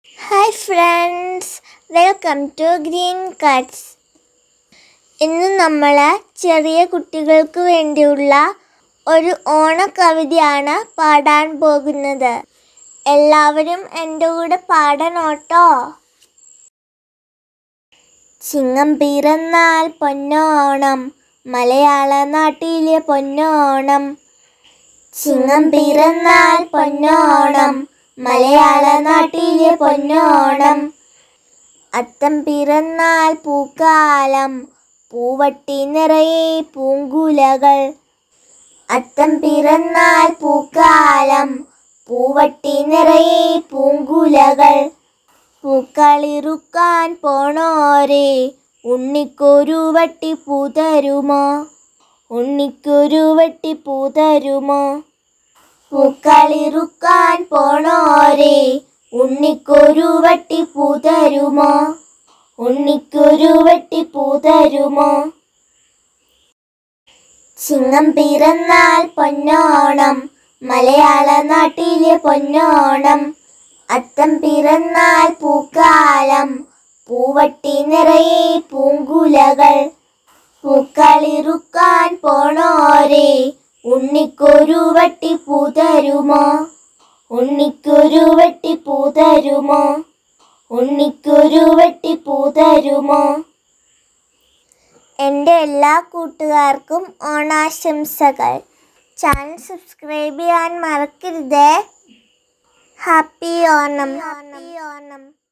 hi friends welcome to Green Cuts ഇന്ന് നമ്മൾ ചെറിയ കുട്ടികൾക്ക് വേണ്ടിയുള്ള ഒരു ഓണക്കവിതയാണ് പാടാൻ പോകുന്നത് എല്ലാവരും എൻ്റെ കൂടെ പാടണോട്ടോ ചിങ്ങം പിറന്നാൽ പൊന്നോണം മലയാള നാട്ടിലെ പൊന്നോണം ചിങ്ങം പിറന്നാൽ പൊന്നോണം മലയാള നാട്ടിലെ പൊന്നോണം അത്തം പിറന്നാൽ പൂക്കാലം പൂവട്ടി നിറയെ പൂങ്കുലകൾ അത്തം പിറന്നാൽ പൂക്കാലം പൂവട്ടി നിറയെ പൂങ്കുലകൾ പൂക്കളിറുക്കാൻ പോണോരെ ഉണ്ണിക്കൊരു വട്ടി പൂതരുമോ ഉണ്ണിക്കൊരു വട്ടി പൂതരുമോ പൂക്കളിറുക്കാൻ പോണോരെ ഉണ്ണിക്കൊരു വട്ടി പൂതരുമോ ഉണ്ണിക്കൊരു വട്ടി പൂതരുമോ ചിങ്ങം പിറന്നാൽ പൊന്നോണം മലയാള നാട്ടിലെ പൊന്നോണം അത്തം പിറന്നാൽ പൂക്കാലം പൂവട്ടി നിറയെ പൂങ്കുലകൾ പൂക്കളിറുക്കാൻ പോണോരെ ഉണ്ണിക്കൊരു വട്ടി പൂതരുമോ ഉണ്ണിക്കൊരു വട്ടി പൂതരുമോ ഉണ്ണിക്കൊരു വട്ടി പൂതരുമോ എൻ്റെ എല്ലാ കൂട്ടുകാർക്കും ഓണാശംസകൾ ചാനൽ സബ്സ്ക്രൈബ് ചെയ്യാൻ മറക്കരുതേ ഹാപ്പി ഓണം ഹാപ്പി ഓണം